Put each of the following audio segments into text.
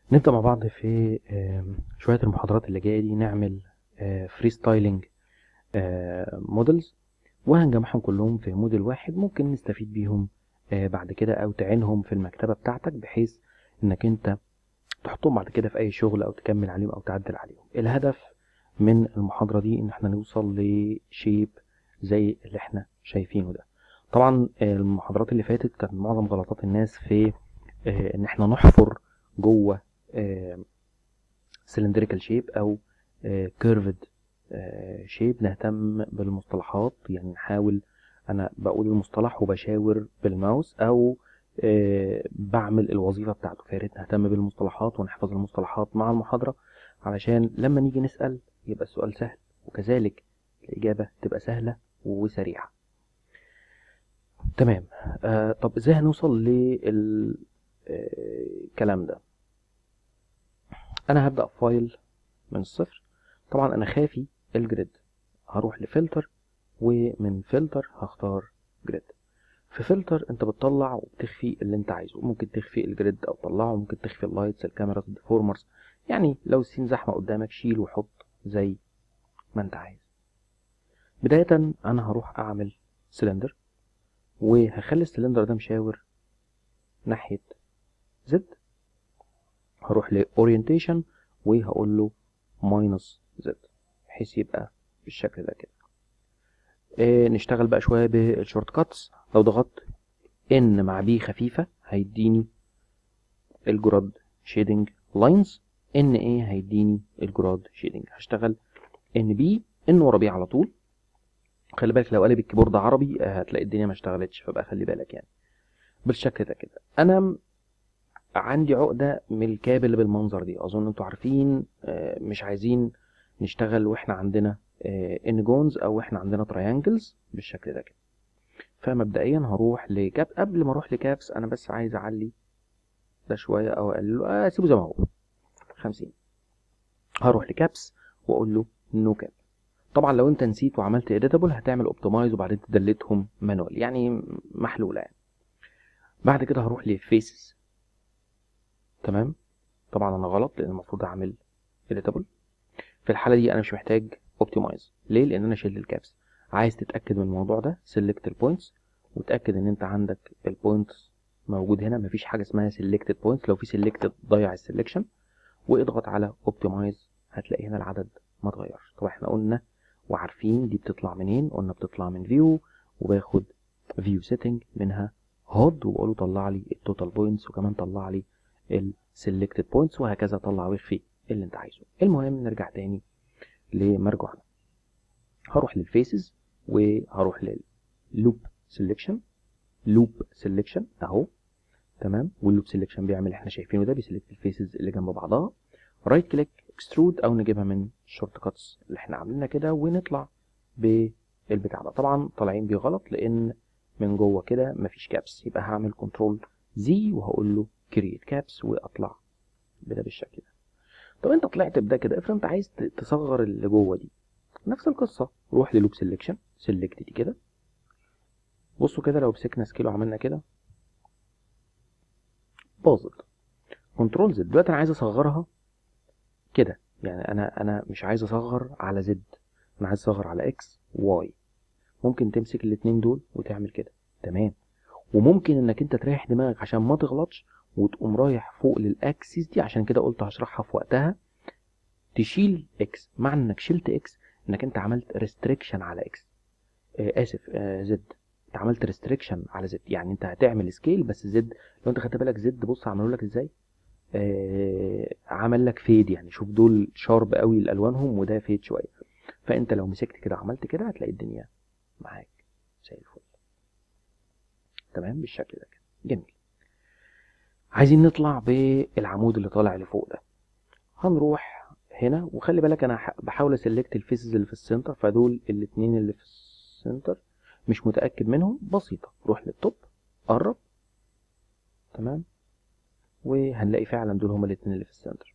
نبدأ مع بعض في آم، شوية المحاضرات اللي جاية دي نعمل فري ستايلينج مودلز وهنجمعهم كلهم في موديل واحد ممكن نستفيد بيهم آه، بعد كده أو تعينهم في المكتبة بتاعتك بحيث إنك أنت تحطهم بعد كده في أي شغل أو تكمل عليهم أو تعدل عليهم الهدف من المحاضرة دي إن احنا نوصل لشيب زي اللي احنا شايفينه ده طبعا آه، المحاضرات اللي فاتت كانت معظم غلطات الناس في آه، إن احنا نحفر جوه سلندريكال شيب او كيرفد شيب نهتم بالمصطلحات يعني نحاول انا بقول المصطلح وبشاور بالماوس او آه، بعمل الوظيفه بتاعته فيا ريت نهتم بالمصطلحات ونحفظ المصطلحات مع المحاضره علشان لما نيجي نسال يبقى السؤال سهل وكذلك الاجابه تبقى سهله وسريعه تمام آه طب ازاي هنوصل للكلام ده انا هبدا فايل من الصفر طبعا انا خافي الجريد هروح لفلتر ومن فلتر هختار جريد في فلتر انت بتطلع وبتخفي اللي انت عايزه ممكن تخفي الجريد او تطلعه ممكن تخفي اللايتس الكاميرا الديفورمرز يعني لو السين زحمه قدامك شيل وحط زي ما انت عايز بدايه انا هروح اعمل سلندر وهخلي السلندر ده مشاور ناحيه زد هروح لاورينتيشن وهقول له ماينس زد بحيث يبقى بالشكل ده كده إيه نشتغل بقى شويه بالشورت كاتس لو ضغطت ان مع بي خفيفه هيديني الجراد شيدنج لاينز ان ايه هيديني الجراد شيدنج هشتغل ان بي ان ورا بي على طول خلي بالك لو قلب الكيبورد عربي آه، هتلاقي الدنيا ما اشتغلتش فبقى خلي بالك يعني بالشكل ده كده انا عندي عقدة من الكابل اللي بالمنظر دي أظن أنتوا عارفين آه، مش عايزين نشتغل وإحنا عندنا ان جونز أو إحنا عندنا تريانجلز بالشكل ده كده فمبدئيا هروح لكاب قبل ما أروح لكابس أنا بس عايز أعلي ده شوية أو أقلله آه، أسيبه زي ما هو 50 هروح لكابس وأقول له نو كاب طبعا لو أنت نسيت وعملت اديتابل هتعمل اوبتمايز وبعدين تدلتهم مانوال يعني محلولة يعني بعد كده هروح لفيسز تمام طبعا انا غلط لان المفروض اعمل editable في الحاله دي انا مش محتاج optimize ليه لان انا شلت الكابس عايز تتاكد من الموضوع ده select البوينتس وتاكد ان انت عندك البوينتس موجود هنا مفيش حاجه اسمها selected points لو في selected ضيع السلكشن واضغط على optimize هتلاقي هنا العدد ما اتغيرش طبعا احنا قلنا وعارفين دي بتطلع منين قلنا بتطلع من view وباخد view setting منها هود وبقوله طلع لي التوتال بوينتس وكمان طلع لي السلكتد بوينتس وهكذا طلع واخفي اللي انت عايزه المهم نرجع تاني لمرجعنا هروح للفيسز وهروح لللوب سيلكشن لوب سيلكشن اهو تمام واللوب سيلكشن بيعمل احنا شايفينه ده بيسلكت الفيسز اللي جنب بعضها رايت كليك اكسترود او نجيبها من الشورت كاتس اللي احنا عاملينها كده ونطلع بالبتاع ده طبعا طالعين بيه غلط لان من جوه كده مفيش كابس يبقى هعمل كنترول زي وهقول له كرييت كابس واطلع بده بالشكل ده طب انت طلعت بده كده افرض انت عايز ت- تصغر اللي جوه دي نفس القصه روح للوب سيلكشن سيلكت دي كده بصوا كده لو مسكنا سكيل وعملنا كده باظت كنترول زد دلوقتي انا عايز اصغرها كده يعني انا انا مش عايز اصغر على زد انا عايز اصغر على اكس واي ممكن تمسك الاتنين دول وتعمل كده تمام وممكن انك انت تريح دماغك عشان ما تغلطش وتقوم رايح فوق للاكسس دي عشان كده قلت هشرحها في وقتها تشيل اكس معنى انك شلت اكس انك انت عملت ريستريكشن على اكس آه اسف آه زد انت عملت ريستريكشن على زد يعني انت هتعمل سكيل بس زد لو انت خدت بالك زد بص عملوا لك ازاي آه عمل لك فيد يعني شوف دول شارب قوي لالوانهم وده فيد شويه فانت لو مسكت كده عملت كده هتلاقي الدنيا معاك زي الفل تمام بالشكل ده كده جميل عايزين نطلع بالعمود اللي طالع لفوق ده هنروح هنا وخلي بالك انا ح- بحاول اسلكت الفيسز اللي في السنتر فدول الاتنين اللي في السنتر مش متأكد منهم بسيطة روح للتوب قرب تمام وهنلاقي فعلا دول هما الاتنين اللي في السنتر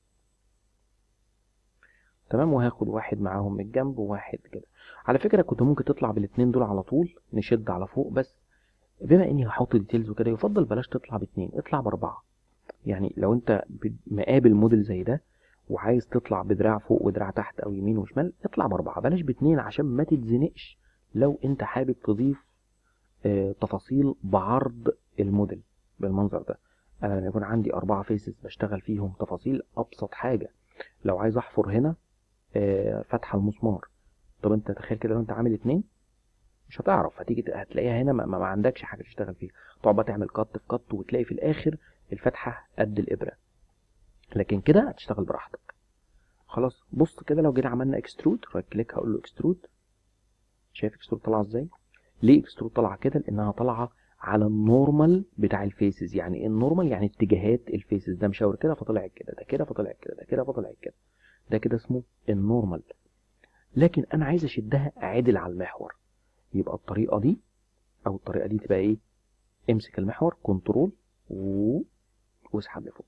تمام وهاخد واحد معاهم من الجنب وواحد كده على فكرة كنت ممكن تطلع بالاتنين دول على طول نشد على فوق بس بما اني هحط ديتيلز وكده يفضل بلاش تطلع باتنين اطلع باربعة يعني لو انت ب- مقابل موديل زي ده وعايز تطلع بدراع فوق ودراع تحت او يمين وشمال اطلع باربعه بلاش باتنين عشان ما تتزنقش لو انت حابب تضيف آه، تفاصيل بعرض الموديل بالمنظر ده انا لما يكون عندي اربعه فيسز بشتغل فيهم تفاصيل ابسط حاجه لو عايز احفر هنا آه، فتحه المسمار طب انت تخيل كده لو انت عامل اتنين مش هتعرف هتيجي ت- هتلاقيها هنا ما, ما ما عندكش حاجه تشتغل فيها تقعد بقى تعمل كت في كت وتلاقي في الاخر الفتحه قد الابره لكن كده هتشتغل براحتك خلاص بص كده لو جينا عملنا اكسترود رايت كليك هقول له اكسترود شايف اكسترود طالعه ازاي ليه اكسترود طالعه كده لانها طالعه على النورمال بتاع الفيسز يعني ايه النورمال يعني اتجاهات الفيسز ده مشاور كده فطلعت كده ده كده فطلعت كده ده كده فطلعت كده ده كده اسمه النورمال لكن انا عايز اشدها عادل على المحور يبقى الطريقه دي او الطريقه دي تبقى ايه امسك المحور كنترول و... واسحب لفوق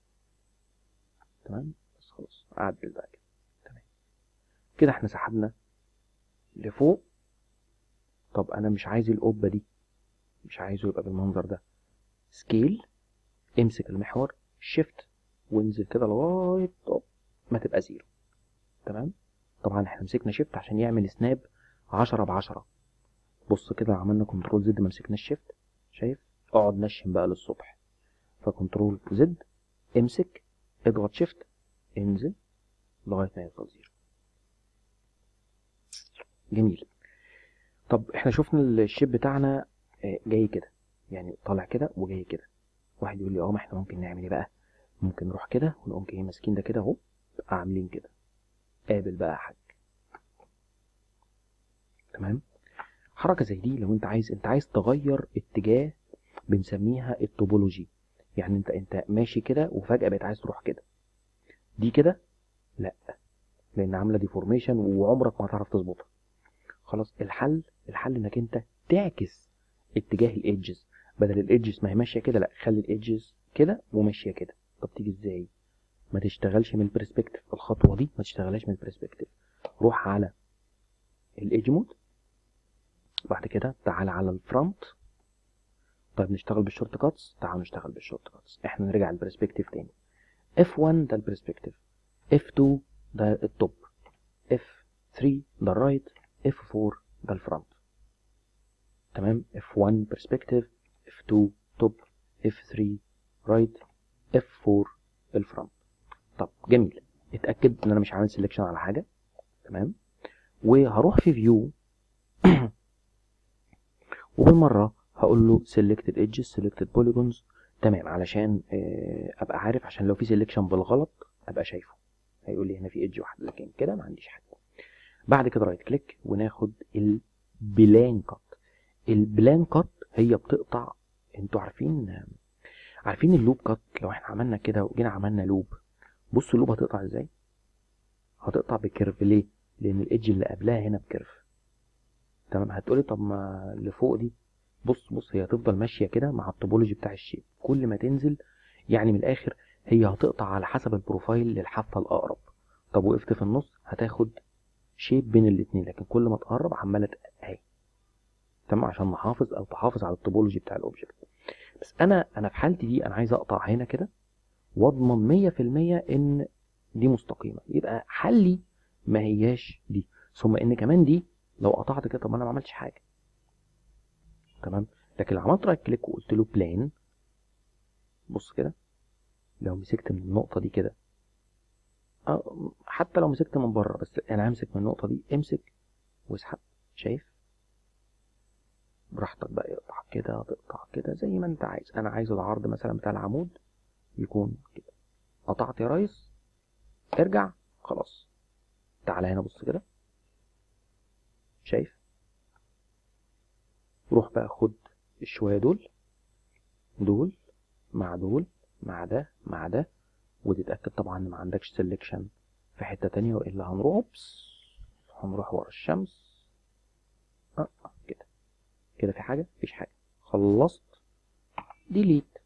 تمام بس خلاص عدل بقى كده تمام كده احنا سحبنا لفوق طب انا مش عايز القبه دي مش عايزه يبقى بالمنظر ده سكيل امسك المحور شيفت وانزل كده لغايه طب ما تبقى زيرو تمام طبعا احنا مسكنا شيفت عشان يعمل سناب 10 ب 10 بص كده عملنا كنترول زد ما مسكناش شيفت شايف اقعد نشن بقى للصبح فكنترول زد امسك اضغط شيفت انزل لغايه ما يوصل زيرو جميل طب احنا شفنا الشيب بتاعنا آه، جاي كده يعني طالع كده وجاي كده واحد يقول لي اه ما احنا ممكن نعمل ايه بقى ممكن نروح كده ونقوم جايين ماسكين ده كده اهو عاملين كده قابل بقى يا حاج تمام حركه زي دي لو انت عايز انت عايز تغير اتجاه بنسميها التوبولوجي يعني انت انت ماشي كده وفجاه بقيت عايز تروح كده دي كده لا لان عامله ديفورميشن وعمرك ما هتعرف تظبطها خلاص الحل الحل انك انت تعكس اتجاه الايدجز بدل الايدجز ما هي ماشيه كده لا خلي الايدجز كده وماشيه كده طب تيجي ازاي ما تشتغلش من البرسبكتيف الخطوه دي ما تشتغلهاش من البرسبكتيف روح على الايدج مود بعد كده تعال على الفرونت طيب نشتغل بالشورت كاتس تعال نشتغل بالشورت كاتس احنا نرجع البرسبكتيف تاني F1 ده البرسبكتيف F2 ده التوب F3 ده الرايت F4 ده الفرونت تمام F1 برسبكتيف F2 توب F3 رايت F4 الفرونت طب جميل اتاكد ان انا مش عامل سيلكشن على حاجه تمام وهروح في فيو وبالمره هقول له selected edges selected polygons تمام علشان آه، ابقى عارف عشان لو في سيلكشن بالغلط ابقى شايفه هيقول لي هنا في ايدج واحده لكن كده ما عنديش حاجه بعد كده رايت كليك وناخد البلان كات البلان كات هي بتقطع انتوا عارفين عارفين اللوب كات لو احنا عملنا كده وجينا عملنا لوب بصوا اللوب هتقطع ازاي هتقطع بكيرف ليه لان الايدج اللي قبلها هنا بكيرف تمام هتقولي طب ما اللي فوق دي بص بص هي هتفضل ماشيه كده مع التوبولوجي بتاع الشيب كل ما تنزل يعني من الاخر هي هتقطع على حسب البروفايل للحافه الاقرب طب وقفت في النص هتاخد شيب بين الاتنين لكن كل ما تقرب عماله ت- اهي تمام عشان نحافظ او تحافظ على التوبولوجي بتاع الاوبجكت بس انا انا في حالتي دي انا عايز اقطع هنا كده واضمن 100% ان دي مستقيمه يبقى حلي ما هياش دي ثم ان كمان دي لو قطعت كده طب انا ما عملتش حاجه تمام لكن لو عملت رايت كليك وقلت له بلان بص كده لو مسكت من النقطه دي كده أه، حتى لو مسكت من بره بس انا همسك من النقطه دي امسك واسحب شايف براحتك بقى يقطع كده تقطع كده زي ما انت عايز انا عايز العرض مثلا بتاع العمود يكون كده قطعت يا ريس ارجع خلاص تعالى هنا بص كده شايف روح بقى خد الشوية دول دول مع دول مع ده مع ده وتتأكد طبعا ان ما عندكش سيلكشن في حتة تانية والا هنروح اوبس هنروح ورا الشمس اه آه، كده كده في حاجة مفيش حاجة خلصت ديليت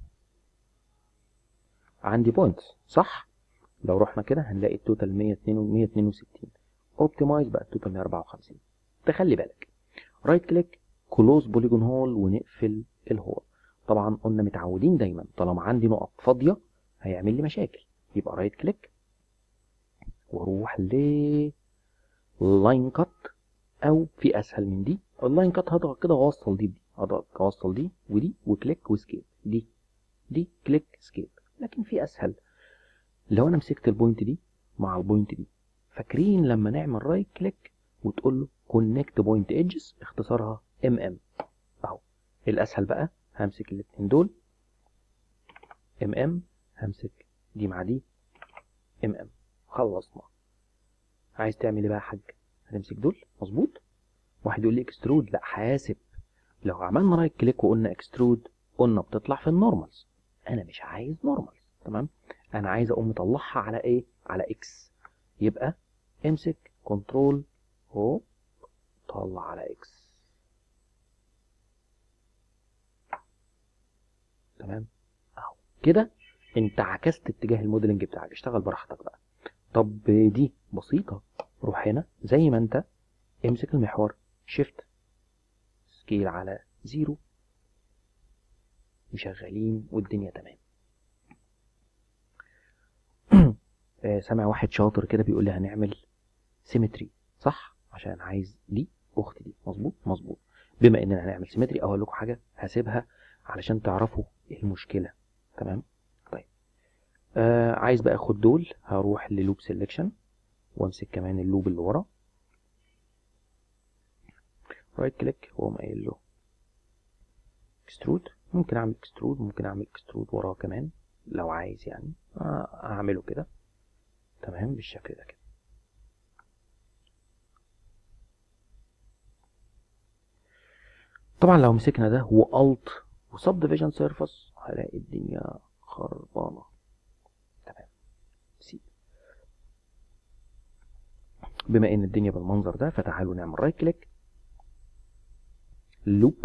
عندي بوينت صح لو رحنا كده هنلاقي التوتال 162 اوبتمايز بقى التوتال 154 تخلي بالك رايت كليك كلوز بوليجون هول ونقفل الهول طبعا قلنا متعودين دايما طالما عندي نقط فاضيه هيعمل لي مشاكل يبقى رايت كليك واروح ل لاين كات او في اسهل من دي اللاين كات هضغط كده واوصل دي بدي هضغط اوصل دي ودي وكليك وسكيب دي دي كليك سكيب لكن في اسهل لو انا مسكت البوينت دي مع البوينت دي فاكرين لما نعمل رايت كليك وتقول له كونكت بوينت ايدجز اختصارها ام ام اهو الاسهل بقى همسك الاثنين دول ام ام همسك دي مع دي ام ام خلصنا عايز تعمل ايه بقى يا حاج هتمسك دول مظبوط واحد يقول لي اكسترود لا حاسب لو عملنا رايت كليك وقلنا اكسترود قلنا بتطلع في النورمالز انا مش عايز نورمالز تمام انا عايز اقوم مطلعها على ايه على اكس يبقى امسك كنترول هو طلع على اكس تمام اهو كده انت عكست اتجاه الموديلنج بتاعك اشتغل براحتك بقى طب دي بسيطة روح هنا زي ما انت امسك المحور شيفت سكيل على زيرو وشغالين والدنيا تمام آه، سامع واحد شاطر كده بيقول لي هنعمل سيمتري صح عشان عايز دي اخت دي مظبوط مظبوط بما اننا هنعمل سيمتري اقول لكم حاجه هسيبها علشان تعرفوا ايه المشكله تمام طيب آه عايز بقى اخد دول هروح للوب سيلكشن وامسك كمان اللوب اللي ورا رايت كليك واقوم قايل له اكسترود ممكن اعمل اكسترود ممكن اعمل اكسترود وراه كمان لو عايز يعني آه، اعمله كده تمام بالشكل ده كده طبعا لو مسكنا ده والت وسب ديفيجن سيرفس هلاقي الدنيا خربانه تمام سي بما ان الدنيا بالمنظر ده فتعالوا نعمل رايت كليك لوب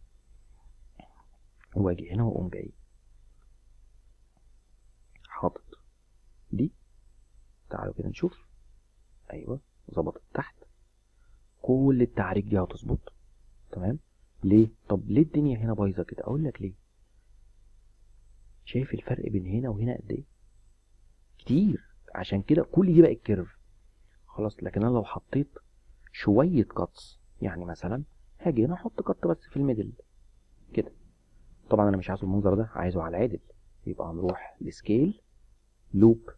واجي هنا واقوم جاي حاطط دي تعالوا كده نشوف ايوه ظبطت تحت كل التعريج دي هتظبط تمام ليه طب ليه الدنيا هنا بايظه كده اقول لك ليه شايف الفرق بين هنا وهنا قد ايه كتير عشان كده كل دي بقت كيرف خلاص لكن انا لو حطيت شويه كاتس يعني مثلا هاجي هنا احط كات بس في الميدل كده طبعا انا مش عايزه المنظر ده عايزه على العدل يبقى هنروح لسكيل لوب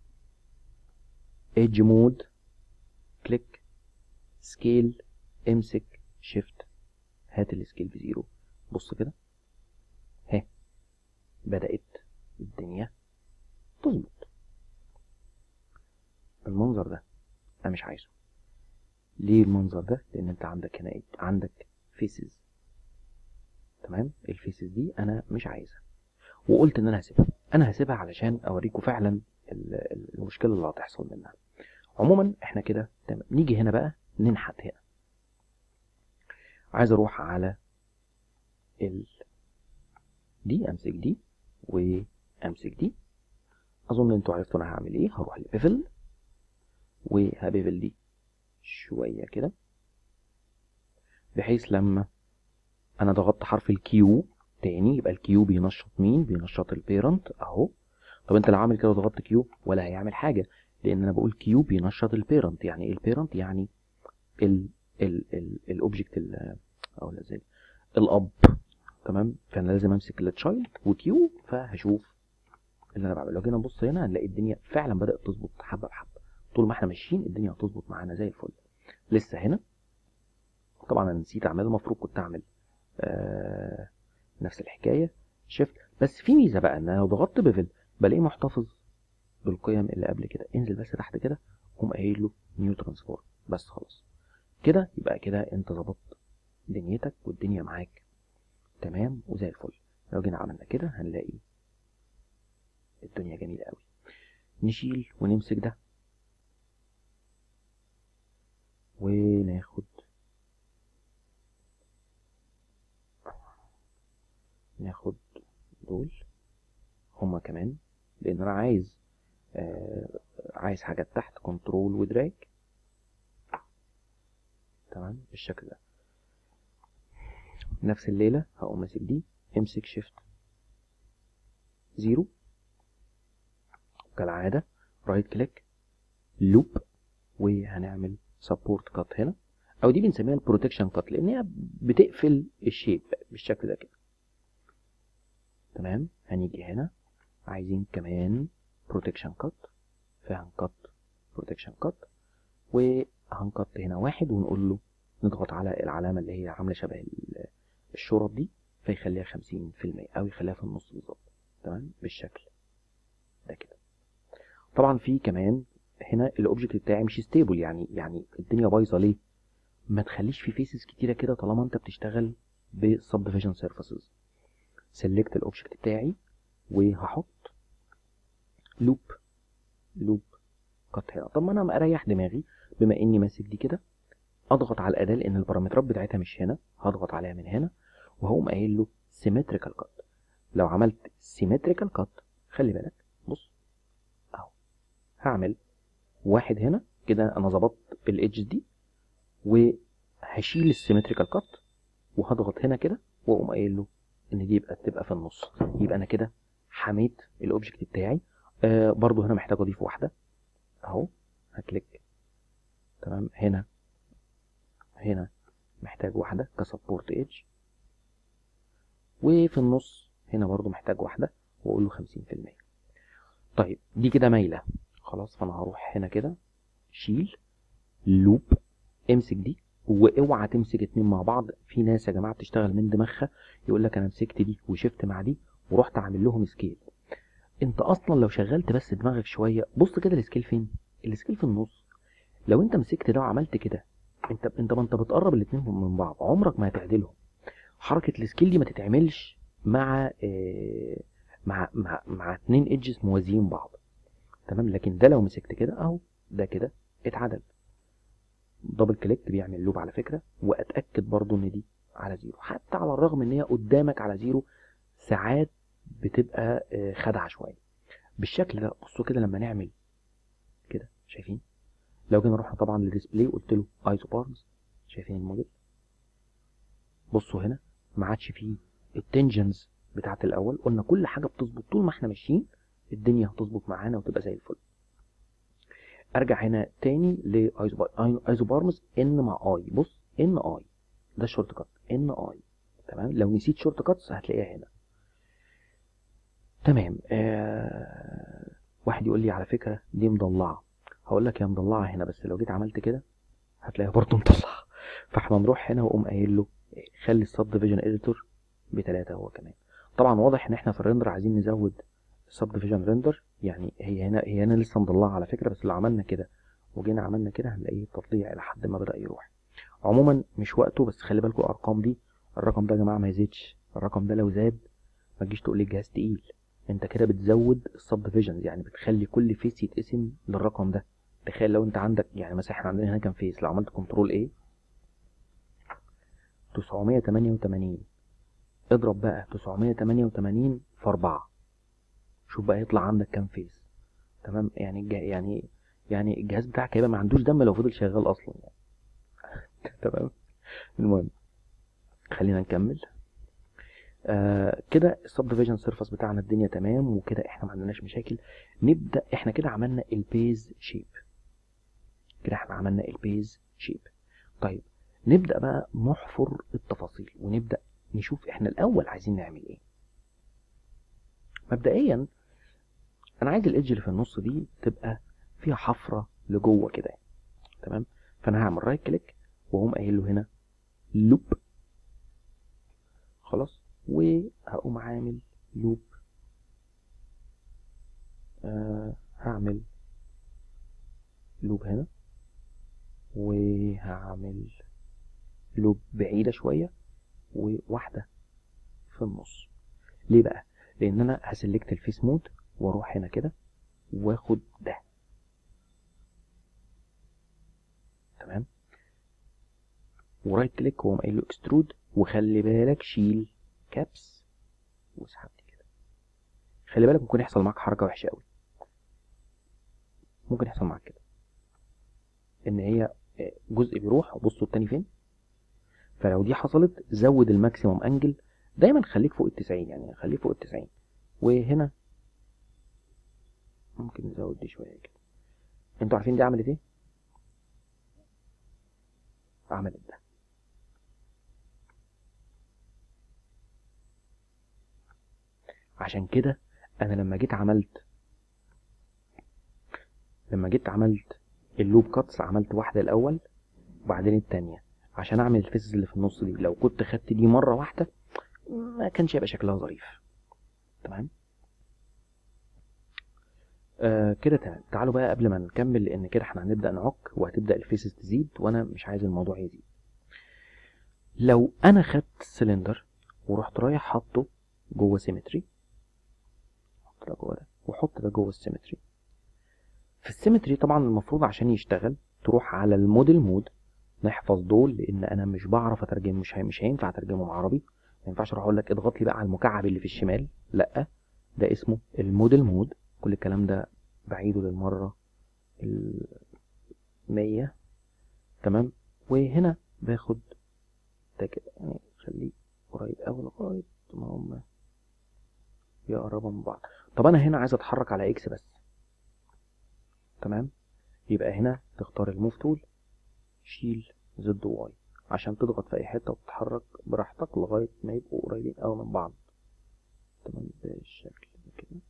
ايدج مود كليك سكيل امسك شيفت هات السكيل بزيرو بص كده ها بدأت الدنيا تظبط المنظر ده انا مش عايزه ليه المنظر ده لان انت عندك هنا ايه عندك فيسز تمام الفيسز دي انا مش عايزها وقلت ان انا هسيبها انا هسيبها علشان اوريكم فعلا ال- ال- المشكله اللي هتحصل منها عموما احنا كده تمام نيجي هنا بقى ننحت هنا عايز اروح على ال دي امسك دي وامسك دي اظن انتوا عرفتوا انا هعمل ايه هروح لبيفل وهبيفل دي شويه كده بحيث لما انا ضغطت حرف الكيو تاني يبقى الكيو بينشط مين بينشط البيرنت اهو طب انت لو عامل كده وضغطت كيو ولا هيعمل حاجه لان انا بقول كيو بينشط البيرنت يعني ايه البيرنت يعني ال ال ال الاوبجكت ال- اقول ازاي الاب تمام فانا لازم امسك التشايلد وكيو فهشوف اللي انا بعمله لو جينا نبص هنا هنلاقي الدنيا فعلا بدات تظبط حبه بحبه طول ما احنا ماشيين الدنيا هتظبط معانا زي الفل لسه هنا طبعا انا نسيت اعمل المفروض كنت اعمل آه نفس الحكايه شيفت بس في ميزه بقى ان انا لو ضغطت بيفل بلاقيه محتفظ بالقيم اللي قبل كده انزل بس تحت كده قوم قايل له نيو ترانسفورم بس خلاص كده يبقى كده انت ظبطت دنيتك والدنيا معاك تمام وزي الفل لو جينا عملنا كده هنلاقي الدنيا جميلة قوي نشيل ونمسك ده وناخد ناخد دول هما كمان لان انا عايز آه عايز حاجات تحت كنترول ودراج تمام بالشكل ده نفس الليلة هقوم ماسك دي امسك شيفت زيرو كالعادة رايت كليك لوب وهنعمل سبورت كات هنا او دي بنسميها البروتكشن كات لان هي بتقفل الشيب بالشكل ده كده تمام هنيجي هنا عايزين كمان بروتكشن كات فهنكت بروتكشن كات وهنكت هنا واحد ونقول له نضغط على العلامة اللي هي عاملة شبه الشرط دي فيخليها خمسين في المية أو يخليها في النص بالظبط تمام بالشكل ده كده طبعا في كمان هنا الاوبجكت بتاعي مش ستيبل يعني يعني الدنيا بايظه ليه ما تخليش في فيسز كتيره كده طالما انت بتشتغل بسب ديفيجن سيرفيسز سيلكت الاوبجكت بتاعي وهحط لوب لوب كات هنا طب ما انا اريح دماغي بما اني ماسك دي كده اضغط على الاداه لان البارامترات بتاعتها مش هنا هضغط عليها من هنا وهقوم قايل له سيمتريكال كات لو عملت سيمتريكال كات خلي بالك بص اهو هعمل واحد هنا كده انا ظبطت الايدج دي وهشيل السيمتريكال كات وهضغط هنا كده واقوم قايل له ان دي يبقى تبقى في النص يبقى انا كده حميت الاوبجكت بتاعي آه برضو هنا محتاج اضيف واحده اهو هكليك تمام هنا هنا محتاج واحده كسبورت ايدج وفي النص هنا برضو محتاج واحده واقول له 50% طيب دي كده مايله خلاص فانا هروح هنا كده شيل لوب امسك دي واوعى تمسك اتنين مع بعض في ناس يا جماعه بتشتغل من دماغها يقول لك انا مسكت دي وشفت مع دي ورحت عامل لهم سكيل انت اصلا لو شغلت بس دماغك شويه بص كده السكيل فين السكيل في النص لو انت مسكت ده وعملت كده انت انت ما انت بتقرب الاتنين من بعض عمرك ما هتعدلهم حركه السكيل دي ما تتعملش مع اه مع مع مع اتنين ايدجز موازيين بعض تمام لكن ده لو مسكت كده اهو ده كده اتعدل دبل كليك بيعمل لوب على فكره واتاكد برضو ان دي على زيرو حتى على الرغم ان هي قدامك على زيرو ساعات بتبقى خدعه شويه بالشكل ده بصوا كده لما نعمل كده شايفين لو جينا رحنا طبعا للديسبلاي قلت له ايزو بارز شايفين الموديل بصوا هنا ما عادش فيه التنجنز بتاعت الاول قلنا كل حاجه بتظبط طول ما احنا ماشيين الدنيا هتظبط معانا وتبقى زي الفل ارجع هنا تاني لايزوبارمز ان مع اي بص ان اي ده الشورت كات ان اي تمام لو نسيت شورت كاتس هتلاقيها هنا تمام آه... واحد يقول لي على فكره دي مضلعه هقول لك هي مضلعه هنا بس لو جيت عملت كده هتلاقيها برضه مضلعه فاحنا نروح هنا واقوم قايل له خلي السب ديفيجن اديتور بتلاتة هو كمان طبعا واضح ان احنا في الريندر عايزين نزود السب ديفيجن ريندر يعني هي هنا هي هنا لسه مضلعه على فكره بس لو عملنا كده وجينا عملنا كده هنلاقيه تطليع الى حد ما بدا يروح عموما مش وقته بس خلي بالكم الارقام دي الرقم ده يا جماعه ما يزيدش الرقم ده لو زاد ما تجيش تقول لي الجهاز تقيل انت كده بتزود السب ديفيجنز يعني بتخلي كل فيس يتقسم للرقم ده تخيل لو انت عندك يعني مثلا احنا عندنا هنا كام فيس لو عملت كنترول ايه 988 اضرب بقى 988 في 4 شوف بقى يطلع عندك كام فيس تمام يعني الجه... يعني يعني الجهاز بتاعك هيبقى ما عندوش دم لو فضل شغال اصلا يعني تمام المهم خلينا نكمل آه كده السب ديفيجن سيرفس بتاعنا الدنيا تمام وكده احنا ما عندناش مشاكل نبدا احنا كده عملنا البيز شيب كده احنا عملنا البيز شيب طيب نبدا بقى نحفر التفاصيل ونبدا نشوف احنا الاول عايزين نعمل ايه مبدئيا انا عايز الايدج اللي في النص دي تبقى فيها حفره لجوه كده تمام فانا هعمل رايت كليك واقوم قايل له هنا لوب خلاص وهقوم عامل لوب آه هعمل لوب هنا وهعمل لوب بعيدة شوية وواحدة في النص ليه بقى لان انا هسلكت الفيس مود واروح هنا كده واخد ده تمام ورايت كليك واقوم قايل له اكسترود وخلي بالك شيل كابس واسحب دي كده خلي بالك ممكن يحصل معاك حركه وحشه قوي ممكن يحصل معاك كده ان هي جزء بيروح وبصوا التاني فين فلو دي حصلت زود الماكسيموم انجل دايما خليك فوق التسعين يعني خليك فوق التسعين وهنا ممكن نزود دي شوية كده انتوا عارفين دي عملت ايه؟ عملت ده عشان كده انا لما جيت عملت لما جيت عملت اللوب كاتس عملت واحدة الاول وبعدين التانية عشان اعمل الفيزز اللي في النص دي لو كنت خدت دي مرة واحدة ما كانش هيبقى شكلها ظريف تمام آه كده تمام تعالوا بقى قبل ما نكمل لان كده احنا هنبدا نعك وهتبدا الفيسز تزيد وانا مش عايز الموضوع يزيد لو انا خدت سلندر ورحت رايح حاطه جوه سيمتري حط ده جوه ده وحط ده جوه السيمتري في السيمتري طبعا المفروض عشان يشتغل تروح على الموديل مود نحفظ دول لان انا مش بعرف اترجم مش هي- مش هينفع اترجمهم عربي ما ينفعش اروح اقول لك اضغط لي بقى على المكعب اللي في الشمال لا ده اسمه الموديل مود كل الكلام ده بعيده للمرة المية تمام وهنا باخد ده كده يعني خليه قريب أوي لغاية ما هما يقربوا من بعض طب أنا هنا عايز أتحرك على إكس بس تمام يبقى هنا تختار الموف تول شيل زد واي عشان تضغط في أي حتة وتتحرك براحتك لغاية ما يبقوا قريبين أوي من بعض تمام بالشكل ده كده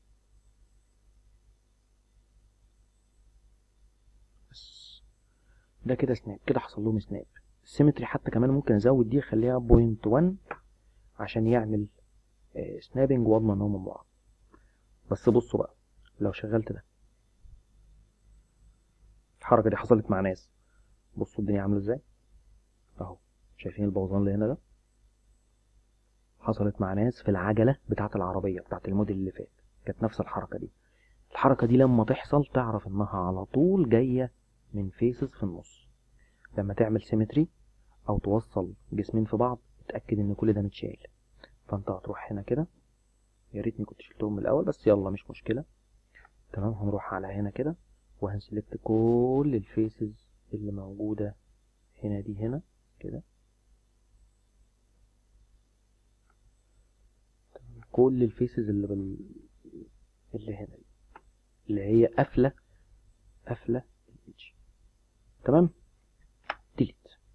بس ده كده سناب كده حصل لهم سناب السيمتري حتى كمان ممكن ازود دي اخليها بوينت 1 عشان يعمل آه سنابنج واضمن انهم من بعض بس بصوا بقى لو شغلت ده الحركه دي حصلت مع ناس بصوا الدنيا عامله ازاي اهو شايفين البوظان اللي هنا ده حصلت مع ناس في العجله بتاعه العربيه بتاعه الموديل اللي فات كانت نفس الحركه دي الحركه دي لما تحصل تعرف انها على طول جايه من فيسز في النص لما تعمل سيمتري او توصل جسمين في بعض اتاكد ان كل ده متشال فانت هتروح هنا كده يا ريتني كنت شلتهم من الاول بس يلا مش مشكله تمام هنروح على هنا كده وهنسلكت كل الفيسز اللي موجوده هنا دي هنا كده تمام، كل الفيسز اللي بال... اللي هنا دي اللي هي قافله قافله الإيدج تمام ديليت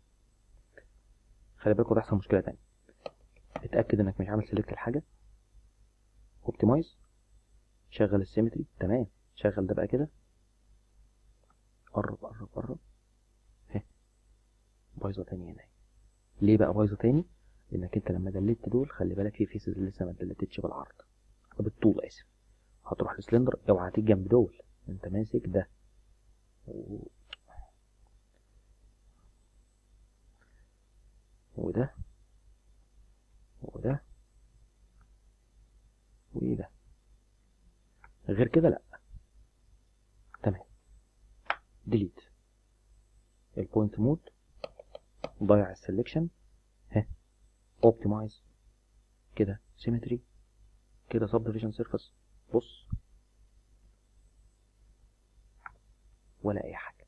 خلي بالك هتحصل مشكله تانية اتاكد انك مش عامل سيلكت الحاجه اوبتمايز شغل السيمتري تمام شغل ده بقى كده قرب قرب قرب اهي بايظه تاني هنا ليه بقى بايظه تاني لانك انت لما دلت دول خلي بالك في فيسز لسه ما دلتتش بالعرض بالطول اسف هتروح لسلندر اوعى تيجي جنب دول انت ماسك ده و... وده وده وده غير كده لا تمام ديليت البوينت مود ضيع السلكشن ها اوبتمايز كده سيمتري كده سب ديفيجن سيرفيس بص ولا اي حاجه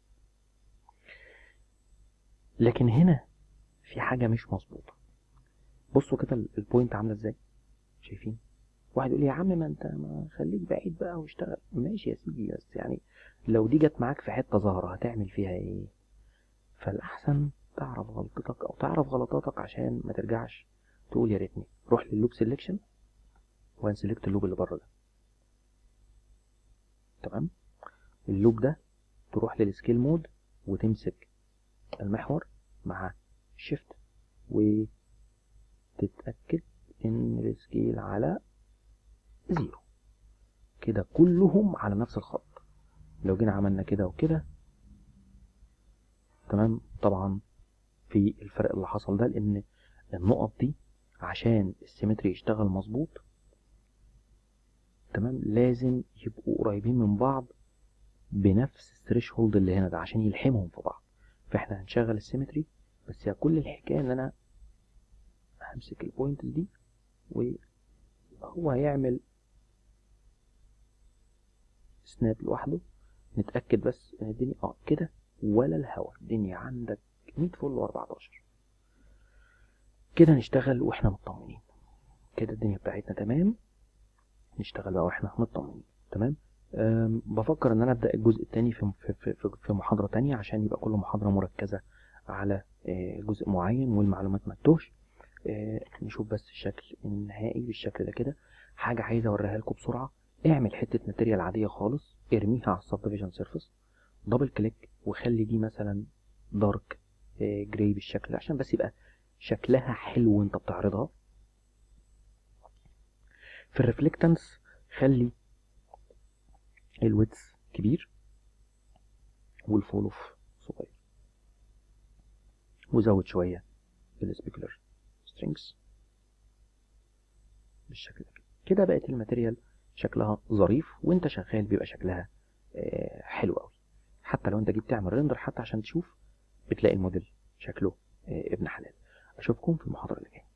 لكن هنا في حاجه مش مظبوطه بصوا كده البوينت عامله ازاي شايفين واحد يقول لي يا عم ما انت ما خليك بعيد بقى واشتغل ماشي يا سيدي بس يعني لو دي جت معاك في حته ظاهره هتعمل فيها ايه فالاحسن تعرف غلطتك او تعرف غلطاتك عشان ما ترجعش تقول يا ريتني روح لللوب سيلكشن وهنسلكت اللوب اللي بره ده تمام اللوب ده تروح للسكيل مود وتمسك المحور مع شيفت وتتأكد ان السكيل على زيرو كده كلهم على نفس الخط لو جينا عملنا كده وكده تمام طبعا في الفرق اللي حصل ده لان النقط دي عشان السيمتري يشتغل مظبوط تمام لازم يبقوا قريبين من بعض بنفس الثريشولد اللي هنا ده عشان يلحمهم في بعض فاحنا هنشغل السيمتري بس هي كل الحكايه ان انا همسك البوينت دي وهو هيعمل سناب لوحده نتاكد بس ان الدنيا اه كده ولا الهوا الدنيا عندك 100 فل و14 كده نشتغل واحنا مطمنين كده الدنيا بتاعتنا تمام نشتغل بقى واحنا مطمنين تمام أم، بفكر ان انا ابدا الجزء الثاني في في في- في في محاضره تانية عشان يبقى كل محاضره مركزه على آه، جزء معين والمعلومات ما تتوهش آه، نشوف بس الشكل النهائي بالشكل ده كده حاجه عايز اوريها لكم بسرعه اعمل حته ماتيريال عاديه خالص ارميها على السب ديفيجن سيرفيس دبل كليك وخلي دي مثلا دارك جراي بالشكل ده عشان بس يبقى شكلها حلو وانت بتعرضها في الريفلكتنس خلي الويدث كبير والفول اوف صغير وزود شوية السبيكولر سترينجز بالشكل ده كده. كده بقت الماتيريال شكلها ظريف وانت شغال بيبقى شكلها آه، حلو قوي حتى لو انت جيت تعمل ريندر حتى عشان تشوف بتلاقي الموديل شكله آه، ابن حلال اشوفكم في المحاضرة اللي جاية